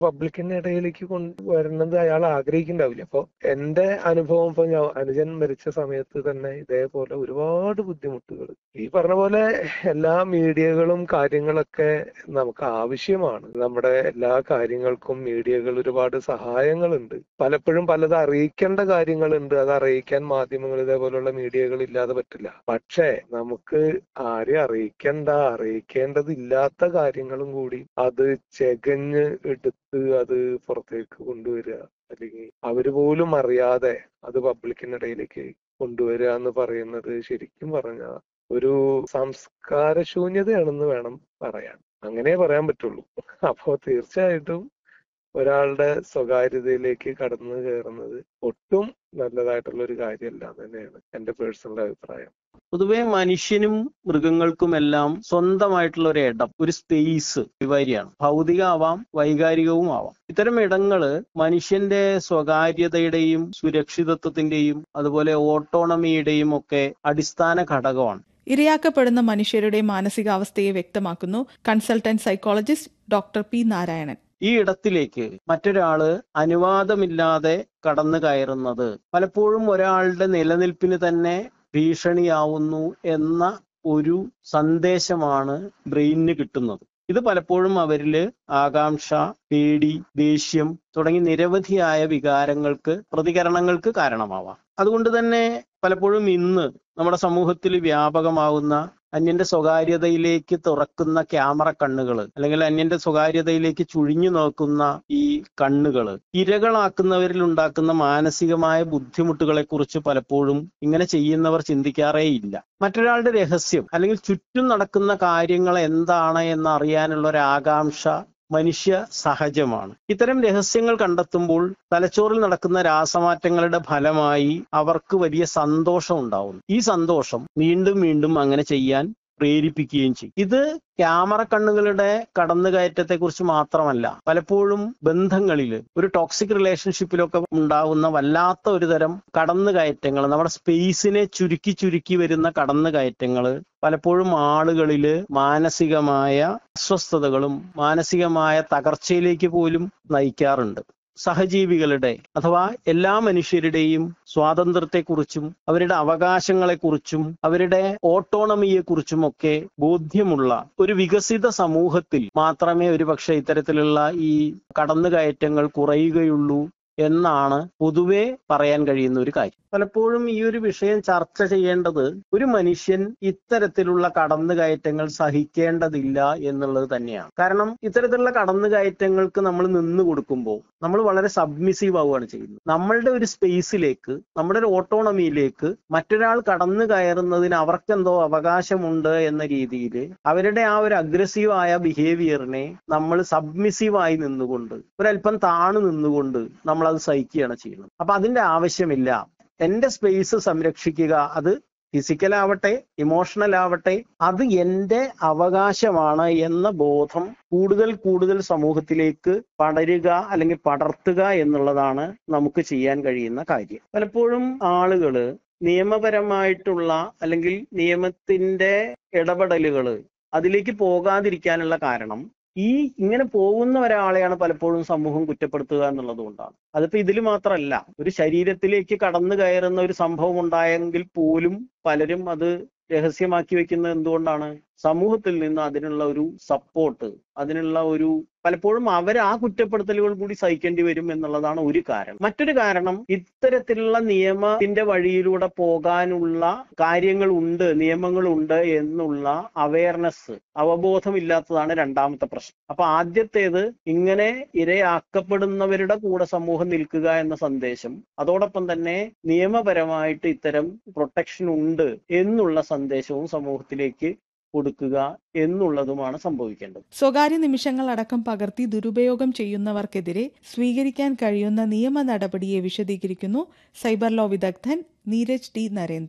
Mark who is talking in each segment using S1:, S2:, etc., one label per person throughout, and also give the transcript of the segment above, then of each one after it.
S1: പബ്ലിക്കിന്റെ ഇടയിലേക്ക് കൊണ്ടുവരുന്നത് അയാൾ ആഗ്രഹിക്കുന്നുണ്ടാവില്ല അപ്പൊ എന്റെ അനുഭവം ഇപ്പൊ ഞാൻ അനുജൻ മരിച്ച സമയത്ത് തന്നെ ഇതേപോലെ ഒരുപാട് ബുദ്ധിമുട്ടുകൾ ഈ പറഞ്ഞ പോലെ എല്ലാ മീഡിയകളും കാര്യങ്ങളൊക്കെ നമുക്ക് ആവശ്യമാണ് നമ്മുടെ എല്ലാ കാര്യങ്ങൾക്കും മീഡിയകൾ ഒരുപാട് സഹായങ്ങളുണ്ട് പലപ്പോഴും പലത് അറിയിക്കേണ്ട കാര്യങ്ങളുണ്ട് അത് അറിയിക്കാൻ മാധ്യമങ്ങൾ ഇതേപോലുള്ള മീഡിയകൾ ഇല്ലാതെ പറ്റില്ല പക്ഷേ നമുക്ക് ആരെ അറിയിക്കേണ്ട അറിയിക്കേണ്ടതില്ലാത്ത കാര്യങ്ങളും കൂടി അത് ചെകഞ്ഞ് എടുത്ത് അത് പുറത്തേക്ക് കൊണ്ടുവരിക അല്ലെങ്കിൽ അവര് പോലും അറിയാതെ അത് പബ്ലിക്കിനിടയിലേക്ക് കൊണ്ടുവരിക എന്ന് പറയുന്നത് ശരിക്കും പറഞ്ഞ ഒരു സംസ്കാര ശൂന്യതയാണെന്ന് വേണം പറയാൻ അങ്ങനെ പറയാൻ പറ്റുള്ളൂ അപ്പോ തീർച്ചയായിട്ടും ഒരാളുടെ സ്വകാര്യതയിലേക്ക് കടന്നു കയറുന്നത് ഒട്ടും നല്ലതായിട്ടുള്ള ഒരു കാര്യമല്ല എന്ന് തന്നെയാണ് എന്റെ പേഴ്സണൽ അഭിപ്രായം
S2: പൊതുവെ മനുഷ്യനും മൃഗങ്ങൾക്കുമെല്ലാം സ്വന്തമായിട്ടുള്ള ഒരു ഇടം ഒരു സ്പേസ് അനിവാര്യമാണ് ഭൗതികമാവാം വൈകാരികവും ആവാം ഇത്തരം ഇടങ്ങള് മനുഷ്യന്റെ സ്വകാര്യതയുടെയും സുരക്ഷിതത്വത്തിന്റെയും അതുപോലെ ഓട്ടോണമിയുടെയും ഒക്കെ അടിസ്ഥാന ഘടകമാണ്
S3: ഇരയാക്കപ്പെടുന്ന മനുഷ്യരുടെ മാനസികാവസ്ഥയെ വ്യക്തമാക്കുന്നു consultant psychologist doctor P Narayanan
S2: ഈ ഇടത്തിലേക്ക് മറ്റൊരാള് അനുവാദമില്ലാതെ കടന്നു കയറുന്നത് പലപ്പോഴും ഒരാളുടെ നിലനിൽപ്പിന് തന്നെ ഭീഷണിയാവുന്നു എന്ന ഒരു സന്ദേശമാണ് ബ്രെയിനിന് കിട്ടുന്നത് ഇത് പലപ്പോഴും അവരില് ആകാംക്ഷ പേടി ദേഷ്യം തുടങ്ങി നിരവധിയായ വികാരങ്ങൾക്ക് പ്രതികരണങ്ങൾക്ക് കാരണമാവാം അതുകൊണ്ട് തന്നെ പലപ്പോഴും ഇന്ന് നമ്മുടെ സമൂഹത്തിൽ വ്യാപകമാവുന്ന അന്യന്റെ സ്വകാര്യതയിലേക്ക് തുറക്കുന്ന ക്യാമറ കണ്ണുകൾ അല്ലെങ്കിൽ അന്യന്റെ സ്വകാര്യതയിലേക്ക് ചുഴിഞ്ഞു നോക്കുന്ന ഈ കണ്ണുകൾ ഇരകളാക്കുന്നവരിൽ ഉണ്ടാക്കുന്ന മാനസികമായ ബുദ്ധിമുട്ടുകളെ കുറിച്ച് പലപ്പോഴും ഇങ്ങനെ ചെയ്യുന്നവർ ചിന്തിക്കാറേ ഇല്ല മറ്റൊരാളുടെ രഹസ്യം അല്ലെങ്കിൽ ചുറ്റും നടക്കുന്ന കാര്യങ്ങൾ എന്താണ് എന്ന് അറിയാനുള്ള ഒരു ആകാംക്ഷ മനുഷ്യ സഹജമാണ് ഇത്തരം രഹസ്യങ്ങൾ കണ്ടെത്തുമ്പോൾ തലച്ചോറിൽ നടക്കുന്ന രാസമാറ്റങ്ങളുടെ ഫലമായി അവർക്ക് വലിയ സന്തോഷം ഉണ്ടാവുന്നു ഈ സന്തോഷം വീണ്ടും വീണ്ടും അങ്ങനെ ചെയ്യാൻ പ്രേരിപ്പിക്കുകയും ചെയ്യും ഇത് ക്യാമറ കണ്ണുകളുടെ കടന്നുകയറ്റത്തെ കുറിച്ച് മാത്രമല്ല പലപ്പോഴും ബന്ധങ്ങളിൽ ഒരു ടോക്സിക് റിലേഷൻഷിപ്പിലൊക്കെ ഉണ്ടാവുന്ന വല്ലാത്ത ഒരു തരം കടന്നുകയറ്റങ്ങൾ നമ്മുടെ സ്പേസിനെ ചുരുക്കി ചുരുക്കി വരുന്ന കടന്നുകയറ്റങ്ങൾ പലപ്പോഴും ആളുകളിൽ മാനസികമായ അസ്വസ്ഥതകളും മാനസികമായ തകർച്ചയിലേക്ക് പോലും നയിക്കാറുണ്ട് സഹജീവികളുടെ അഥവാ എല്ലാ മനുഷ്യരുടെയും സ്വാതന്ത്ര്യത്തെക്കുറിച്ചും അവരുടെ അവകാശങ്ങളെക്കുറിച്ചും അവരുടെ ഓട്ടോണമിയെക്കുറിച്ചും ഒക്കെ ബോധ്യമുള്ള ഒരു വികസിത സമൂഹത്തിൽ മാത്രമേ ഒരുപക്ഷെ ഇത്തരത്തിലുള്ള ഈ കടന്നുകയറ്റങ്ങൾ കുറയുകയുള്ളൂ എന്നാണ് പൊതുവെ പറയാൻ കഴിയുന്ന ഒരു കാര്യം പലപ്പോഴും ഈ ഒരു വിഷയം ചർച്ച ചെയ്യേണ്ടത് ഒരു മനുഷ്യൻ ഇത്തരത്തിലുള്ള കടന്നുകയറ്റങ്ങൾ സഹിക്കേണ്ടതില്ല എന്നുള്ളത് തന്നെയാണ് കാരണം ഇത്തരത്തിലുള്ള കടന്നുകയറ്റങ്ങൾക്ക് നമ്മൾ നിന്ന് കൊടുക്കുമ്പോൾ നമ്മൾ വളരെ സബ്മിസീവ് ആവുകയാണ് ചെയ്യുന്നത് നമ്മളുടെ ഒരു സ്പേസിലേക്ക് നമ്മുടെ ഒരു ഓട്ടോണമിയിലേക്ക് മറ്റൊരാൾ കടന്നു കയറുന്നതിന് അവർക്കെന്തോ അവകാശമുണ്ട് എന്ന രീതിയിൽ അവരുടെ ആ ഒരു അഗ്രസീവ് ആയ ബിഹേവിയറിനെ നമ്മൾ സബ്മിസീവായി നിന്നുകൊണ്ട് ഒരല്പം താണു നിന്നുകൊണ്ട് നമ്മൾ അത് സഹിക്കുകയാണ് ചെയ്യുന്നത് അപ്പൊ അതിന്റെ ആവശ്യമില്ല എന്റെ സ്പേസ് സംരക്ഷിക്കുക അത് ഫിസിക്കൽ ആവട്ടെ ഇമോഷണൽ ആവട്ടെ അത് എന്റെ അവകാശമാണ് എന്ന ബോധം കൂടുതൽ കൂടുതൽ സമൂഹത്തിലേക്ക് പടരുക അല്ലെങ്കിൽ പടർത്തുക എന്നുള്ളതാണ് നമുക്ക് ചെയ്യാൻ കഴിയുന്ന കാര്യം പലപ്പോഴും ആളുകള് നിയമപരമായിട്ടുള്ള അല്ലെങ്കിൽ നിയമത്തിന്റെ ഇടപെടലുകൾ അതിലേക്ക് പോകാതിരിക്കാനുള്ള കാരണം ഈ ഇങ്ങനെ പോകുന്ന ഒരാളെയാണ് പലപ്പോഴും സമൂഹം കുറ്റപ്പെടുത്തുക എന്നുള്ളത് കൊണ്ടാണ് അതിപ്പോ ഇതിൽ മാത്രമല്ല ഒരു ശരീരത്തിലേക്ക് കടന്നു കയറുന്ന ഒരു സംഭവം ഉണ്ടായെങ്കിൽ പോലും പലരും അത് രഹസ്യമാക്കി വെക്കുന്നത് എന്തുകൊണ്ടാണ് സമൂഹത്തിൽ നിന്ന് അതിനുള്ള ഒരു സപ്പോർട്ട് അതിനുള്ള ഒരു പലപ്പോഴും അവർ ആ കുറ്റപ്പെടുത്തലുകൾ കൂടി സഹിക്കേണ്ടി വരും എന്നുള്ളതാണ് ഒരു കാരണം മറ്റൊരു കാരണം ഇത്തരത്തിലുള്ള നിയമത്തിന്റെ വഴിയിലൂടെ പോകാനുള്ള കാര്യങ്ങൾ ഉണ്ട് നിയമങ്ങളുണ്ട് എന്നുള്ള അവയർനെസ് അവബോധമില്ലാത്തതാണ് രണ്ടാമത്തെ പ്രശ്നം അപ്പൊ ആദ്യത്തേത് ഇങ്ങനെ ഇരയാക്കപ്പെടുന്നവരുടെ കൂടെ സമൂഹം നിൽക്കുക എന്ന സന്ദേശം അതോടൊപ്പം തന്നെ നിയമപരമായിട്ട് ഇത്തരം പ്രൊട്ടക്ഷൻ ഉണ്ട് എന്നുള്ള സന്ദേശവും സമൂഹത്തിലേക്ക് കൊടുക്കുക എന്നുള്ളതുമാണ് സംഭവിക്കേണ്ടത്
S3: സ്വകാര്യ നിമിഷങ്ങൾ അടക്കം പകർത്തി ദുരുപയോഗം ചെയ്യുന്നവർക്കെതിരെ സ്വീകരിക്കാൻ കഴിയുന്ന നിയമ നടപടിയെ വിശദീകരിക്കുന്നു സൈബർ ലോ വിദഗ്ധൻ നീരജ് ടി നരേന്ദ്രൻ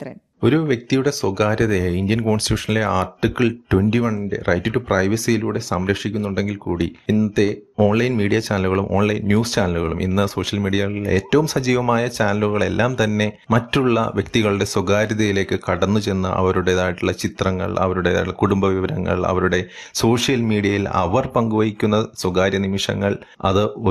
S4: ഒരു വ്യക്തിയുടെ സ്വകാര്യതയെ ഇന്ത്യൻ കോൺസ്റ്റിറ്റ്യൂഷനിലെ ആർട്ടിക്കിൾ ട്വന്റി വണ്ണിന്റെ റൈറ്റ് ടു പ്രൈവസിയിലൂടെ സംരക്ഷിക്കുന്നുണ്ടെങ്കിൽ കൂടി ഇന്നത്തെ ഓൺലൈൻ മീഡിയ ചാനലുകളും ഓൺലൈൻ ന്യൂസ് ചാനലുകളും ഇന്ന് സോഷ്യൽ മീഡിയകളിലെ ഏറ്റവും സജീവമായ ചാനലുകളെല്ലാം തന്നെ മറ്റുള്ള വ്യക്തികളുടെ സ്വകാര്യതയിലേക്ക് കടന്നു ചെന്ന് അവരുടേതായിട്ടുള്ള ചിത്രങ്ങൾ അവരുടേതായിട്ടുള്ള കുടുംബ വിവരങ്ങൾ അവരുടെ സോഷ്യൽ മീഡിയയിൽ അവർ പങ്കുവയ്ക്കുന്ന സ്വകാര്യ നിമിഷങ്ങൾ അത്